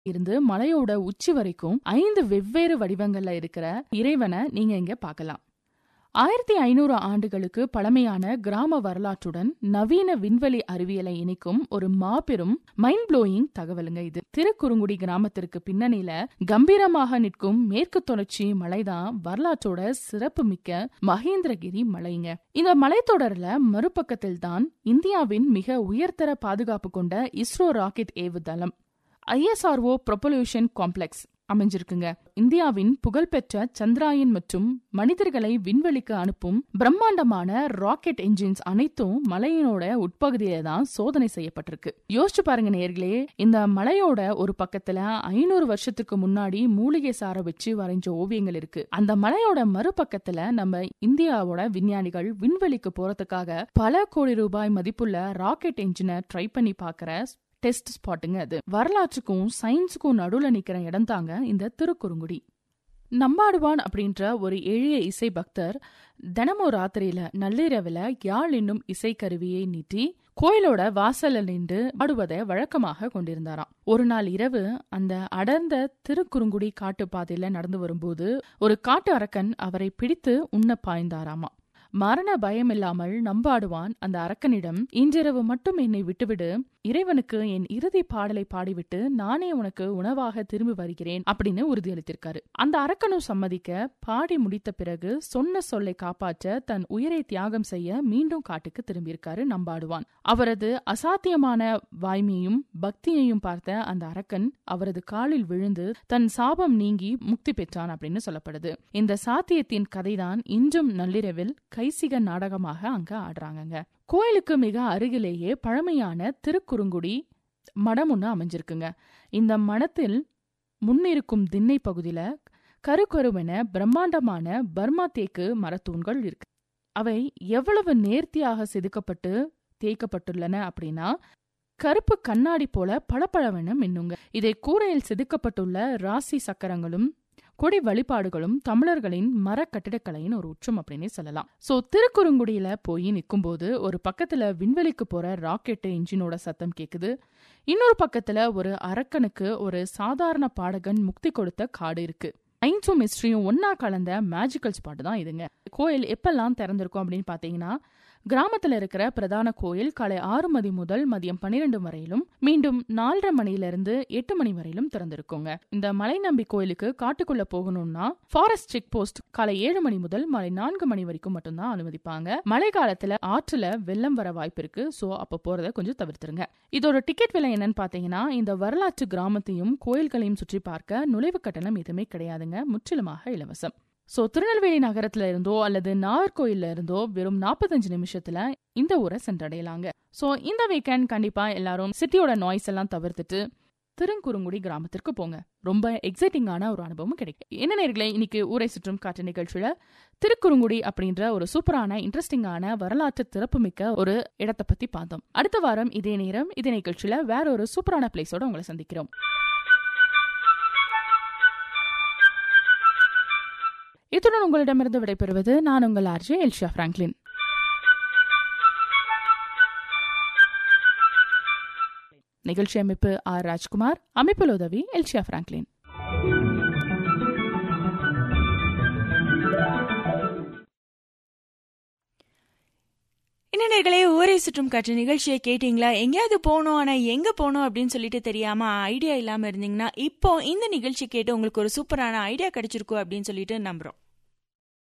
இருந்து மலையோட உச்சி வரைக்கும் ஐந்து வெவ்வேறு வடிவங்கள்ல இருக்கிற இறைவனை நீங்க இங்க பார்க்கலாம் ஆயிரத்தி ஐநூறு ஆண்டுகளுக்கு பழமையான கிராம வரலாற்றுடன் நவீன விண்வெளி அறிவியலை இணைக்கும் ஒரு மாபெரும் மைண்ட் ப்ளோயிங் தகவலுங்க இது திருக்குறுங்குடி கிராமத்திற்கு பின்னணியில கம்பீரமாக நிற்கும் மேற்கு தொடர்ச்சி மலைதான் வரலாற்றோட சிறப்பு மிக்க மகேந்திரகிரி மலைங்க இந்த மலைத்தொடர்ல மறுபக்கத்தில் தான் இந்தியாவின் மிக உயர்தர பாதுகாப்பு கொண்ட இஸ்ரோ ராக்கெட் ஏவுதளம் ஐஎஸ்ஆர்ஓ ப்ரொபல்யூஷன் காம்ப்ளெக்ஸ் அமைஞ்சிருக்குங்க இந்தியாவின் புகழ்பெற்ற சந்திராயன் மற்றும் மனிதர்களை விண்வெளிக்கு அனுப்பும் பிரம்மாண்டமான ராக்கெட் என்ஜின்ஸ் அனைத்தும் மலையினோட உட்பகுதியில தான் சோதனை செய்யப்பட்டிருக்கு யோசிச்சு பாருங்க நேர்களே இந்த மலையோட ஒரு பக்கத்துல ஐநூறு வருஷத்துக்கு முன்னாடி மூலிகை சார வச்சு வரைஞ்ச ஓவியங்கள் இருக்கு அந்த மலையோட மறுபக்கத்துல நம்ம இந்தியாவோட விஞ்ஞானிகள் விண்வெளிக்கு போறதுக்காக பல கோடி ரூபாய் மதிப்புள்ள ராக்கெட் என்ஜினை ட்ரை பண்ணி பாக்குற டெஸ்ட் ஸ்பாட்டுங்க அது வரலாற்றுக்கும் சயின்ஸுக்கும் நடுவுல நிக்கிற இடம் தாங்க இந்த திருக்குறுங்குடி நம்பாடுவான் அப்படின்ற ஒரு எளிய இசை பக்தர் தினமும் ராத்திரியில நள்ளிரவுல யாழ் என்னும் இசைக்கருவியை நீட்டி கோயிலோட வாசல்ல நின்று ஆடுவதை வழக்கமாக கொண்டிருந்தாராம் ஒரு நாள் இரவு அந்த அடர்ந்த திருக்குறுங்குடி காட்டு பாதையில நடந்து வரும்போது ஒரு காட்டு அரக்கன் அவரை பிடித்து உண்ண பாய்ந்தாராமா மரண பயமில்லாமல் நம்பாடுவான் அந்த அரக்கனிடம் இன்றிரவு மட்டும் என்னை விட்டுவிடு இறைவனுக்கு என் இறுதி பாடலை பாடிவிட்டு நானே உனக்கு உணவாக திரும்பி வருகிறேன் அப்படின்னு உறுதியளித்திருக்காரு அந்த அரக்கனும் சம்மதிக்க பாடி முடித்த பிறகு சொன்ன சொல்லை காப்பாற்ற தன் உயிரை தியாகம் செய்ய மீண்டும் காட்டுக்கு திரும்பியிருக்காரு நம்பாடுவான் அவரது அசாத்தியமான வாய்மையும் பக்தியையும் பார்த்த அந்த அரக்கன் அவரது காலில் விழுந்து தன் சாபம் நீங்கி முக்தி பெற்றான் அப்படின்னு சொல்லப்படுது இந்த சாத்தியத்தின் கதைதான் இன்றும் நள்ளிரவில் கைசிக நாடகமாக அங்க ஆடுறாங்கங்க கோயிலுக்கு மிக அருகிலேயே பழமையான திருக்குறுங்குடி மடம் ஒன்று அமைஞ்சிருக்குங்க இந்த மடத்தில் முன்னிருக்கும் திண்ணை பகுதியில கருக்கருவென பிரம்மாண்டமான பர்மா தேக்கு மரத்தூண்கள் இருக்கு அவை எவ்வளவு நேர்த்தியாக செதுக்கப்பட்டு தேய்க்கப்பட்டுள்ளன அப்படின்னா கருப்பு கண்ணாடி போல பளபளவென மின்னுங்க இதை கூரையில் செதுக்கப்பட்டுள்ள ராசி சக்கரங்களும் கொடி வழிபாடுகளும் தமிழர்களின் மர கட்டிடக்கலையின் ஒரு உச்சம் அப்படின்னே சொல்லலாம் சோ திருக்குறுங்குடியில போய் நிக்கும்போது ஒரு பக்கத்துல விண்வெளிக்கு போற ராக்கெட் இன்ஜினோட சத்தம் கேக்குது இன்னொரு பக்கத்துல ஒரு அரக்கனுக்கு ஒரு சாதாரண பாடகன் முக்தி கொடுத்த காடு இருக்கு சயின்ஸும் மிஸ்ட்ரியும் ஒன்னா கலந்த மேஜிக்கல் ஸ்பாட் தான் இதுங்க கோயில் எப்பெல்லாம் திறந்திருக்கும் அப்படின்னு பாத்தீங்கன்னா கிராமத்துல இருக்கிற பிரதான கோயில் காலை ஆறு மணி முதல் மதியம் பன்னிரெண்டு வரையிலும் மீண்டும் நாலரை மணியிலிருந்து எட்டு மணி வரையிலும் திறந்திருக்குங்க இந்த மலை நம்பி கோயிலுக்கு காட்டுக்குள்ள போகணும்னா ஃபாரஸ்ட் செக் போஸ்ட் காலை ஏழு மணி முதல் மாலை நான்கு மணி வரைக்கும் மட்டும்தான் அனுமதிப்பாங்க மழை காலத்துல ஆற்றுல வெள்ளம் வர வாய்ப்பு இருக்கு சோ அப்ப போறத கொஞ்சம் தவிர்த்துருங்க இதோட டிக்கெட் விலை என்னன்னு பாத்தீங்கன்னா இந்த வரலாற்று கிராமத்தையும் கோயில்களையும் சுற்றி பார்க்க நுழைவு கட்டணம் எதுவுமே கிடையாதுங்க முற்றிலுமாக இலவசம் சோ திருநெல்வேலி நகரத்துல இருந்தோ அல்லது நாகர்கோயில்ல இருந்தோ வெறும் நாற்பத்தஞ்சு நிமிஷத்துல இந்த ஊரை சென்றடையலாங்க சோ இந்த வீக்கெண்ட் கண்டிப்பா எல்லாரும் சிட்டியோட நாய்ஸ் எல்லாம் தவிர்த்துட்டு திருங்குறுங்குடி கிராமத்திற்கு போங்க ரொம்ப எக்ஸைட்டிங்கான ஒரு அனுபவம் கிடைக்கும் என்ன நேர்களே இன்னைக்கு ஊரை சுற்றும் காற்று நிகழ்ச்சியில திருக்குறுங்குடி அப்படின்ற ஒரு சூப்பரான இன்ட்ரெஸ்டிங்கான வரலாற்று திறப்புமிக்க ஒரு இடத்தை பத்தி பார்த்தோம் அடுத்த வாரம் இதே நேரம் இதே நிகழ்ச்சியில வேற ஒரு சூப்பரான பிளேஸோட உங்களை சந்திக்கிறோம் இத்துடன் உங்களிடமிருந்து விடைபெறுவது நான் உங்கள் ஆர்ஜே எல்ஷா பிராங்க்லின் நிகழ்ச்சி அமைப்பு ஆர் ராஜ்குமார் அமைப்பில் உதவி எல்ஷியா பிராங்க்லின் இளைஞர்களே ஊரை சுற்றும் காற்று நிகழ்ச்சியை கேட்டீங்களா எங்கேயாவது போகணும் ஆனால் எங்கே போகணும் அப்படின்னு சொல்லிட்டு தெரியாமல் ஐடியா இல்லாமல் இருந்தீங்கன்னா இப்போ இந்த நிகழ்ச்சி கேட்டு உங்களுக்கு ஒரு சூப்பரான ஐடியா கிடைச்சிருக்கும் அப்படின்னு சொல்லிட்டு நம்புகிறோம்